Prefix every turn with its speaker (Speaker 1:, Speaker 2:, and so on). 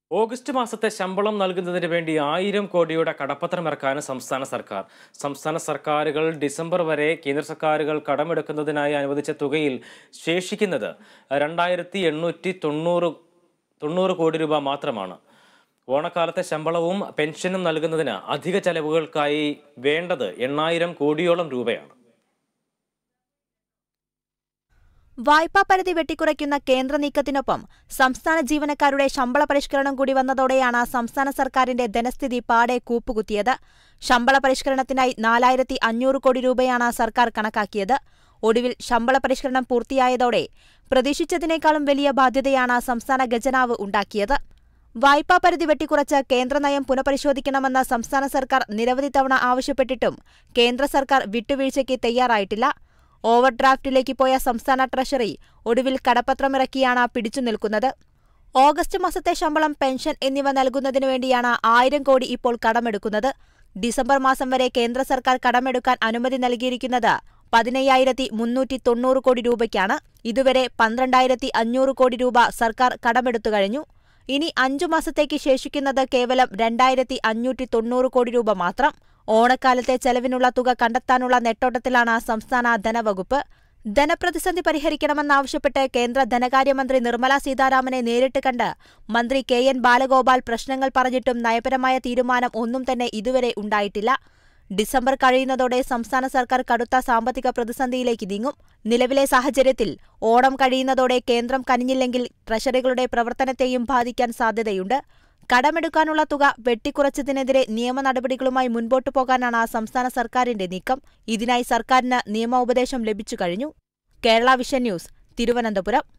Speaker 1: August മാസത്തെ ശമ്പളം നൽകുന്നതിന് വേണ്ടി ആയിരം കോടിയുടെ കടപ്പത്രം ഇറക്കാൻ സംസ്ഥാന സർക്കാർ സംസ്ഥാന സർക്കാരുകൾ ഡിസംബർ വരെ കേന്ദ്ര സർക്കാരുകൾ കടമെടുക്കുന്നതിനായി അനുവദിച്ച തുകയിൽ ശേഷിക്കുന്നത് രണ്ടായിരത്തി എണ്ണൂറ്റി തൊണ്ണൂറ് തൊണ്ണൂറ് കോടി രൂപ മാത്രമാണ് ഓണക്കാലത്തെ ശമ്പളവും പെൻഷനും നൽകുന്നതിന് അധിക ചെലവുകൾക്കായി വേണ്ടത് എണ്ണായിരം കോടിയോളം രൂപയാണ്
Speaker 2: വായ്പാ പരിധി വെട്ടിക്കുറയ്ക്കുന്ന കേന്ദ്ര നീക്കത്തിനൊപ്പം സംസ്ഥാന ജീവനക്കാരുടെ ശമ്പള പരിഷ്കരണം കൂടി വന്നതോടെയാണ് സംസ്ഥാന സർക്കാരിന്റെ ധനസ്ഥിതി പാടെ കൂപ്പുകുത്തിയത് ശമ്പള പരിഷ്കരണത്തിനായി നാലായിരത്തി അഞ്ഞൂറ് കോടി രൂപയാണ് സർക്കാർ കണക്കാക്കിയത് ഒടുവിൽ ശമ്പള പരിഷ്കരണം പൂർത്തിയായതോടെ പ്രതീക്ഷിച്ചതിനേക്കാളും വലിയ ബാധ്യതയാണ് സംസ്ഥാന ഖജനാവ് ഉണ്ടാക്കിയത് വായ്പാ പരിധി വെട്ടിക്കുറച്ച് കേന്ദ്ര നയം പുനഃപരിശോധിക്കണമെന്ന് സംസ്ഥാന സർക്കാർ നിരവധി തവണ ആവശ്യപ്പെട്ടിട്ടും കേന്ദ്ര സർക്കാർ വിട്ടുവീഴ്ചയ്ക്ക് തയ്യാറായിട്ടില്ല ഓവർ ഡ്രാഫ്റ്റിലേക്ക് പോയ സംസ്ഥാന ട്രഷറി ഒടുവിൽ കടപ്പത്രമിറക്കിയാണ് പിടിച്ചു നിൽക്കുന്നത് ഓഗസ്റ്റ് മാസത്തെ ശമ്പളം പെൻഷൻ എന്നിവ നൽകുന്നതിനു വേണ്ടിയാണ് ആയിരം കോടി ഇപ്പോൾ കടമെടുക്കുന്നത് ഡിസംബർ മാസം വരെ കേന്ദ്ര സർക്കാർ കടമെടുക്കാൻ അനുമതി നൽകിയിരിക്കുന്നത് പതിനയ്യായിരത്തി മുന്നൂറ്റി തൊണ്ണൂറ് കോടി രൂപയ്ക്കാണ് ഇതുവരെ പന്ത്രണ്ടായിരത്തി അഞ്ഞൂറ് കോടി രൂപ സർക്കാർ കടമെടുത്തു കഴിഞ്ഞു ഇനി അഞ്ചു മാസത്തേക്ക് ശേഷിക്കുന്നത് കേവലം രണ്ടായിരത്തി അഞ്ഞൂറ്റി തൊണ്ണൂറ് കോടി രൂപ മാത്രം ഓണക്കാലത്തെ ചെലവിനുള്ള തുക കണ്ടെത്താനുള്ള നെട്ടോട്ടത്തിലാണ് സംസ്ഥാന ധനവകുപ്പ് ധനപ്രതിസന്ധി പരിഹരിക്കണമെന്നാവശ്യപ്പെട്ട് കേന്ദ്ര ധനകാര്യമന്ത്രി നിർമ്മല സീതാരാമനെ നേരിട്ട് കണ്ട് മന്ത്രി കെ എൻ ബാലഗോപാൽ പ്രശ്നങ്ങൾ പറഞ്ഞിട്ടും നയപരമായ തീരുമാനം ഒന്നും തന്നെ ഇതുവരെ ഉണ്ടായിട്ടില്ല ഡിസംബർ കഴിയുന്നതോടെ സംസ്ഥാന സർക്കാർ കടുത്ത സാമ്പത്തിക പ്രതിസന്ധിയിലേക്ക് നീങ്ങും നിലവിലെ സാഹചര്യത്തിൽ ഓണം കഴിയുന്നതോടെ കേന്ദ്രം കനിഞ്ഞില്ലെങ്കിൽ ട്രഷറികളുടെ പ്രവർത്തനത്തെയും ബാധിക്കാൻ സാധ്യതയുണ്ട് കടമെടുക്കാനുള്ള തുക വെട്ടിക്കുറച്ചതിനെതിരെ നിയമ നടപടികളുമായി മുൻപോട്ടു പോകാനാണ് സംസ്ഥാന സർക്കാരിന്റെ നീക്കം ഇതിനായി സർക്കാരിന് നിയമോപദേശം ലഭിച്ചു കഴിഞ്ഞു കേരള വിഷൻ ന്യൂസ് തിരുവനന്തപുരം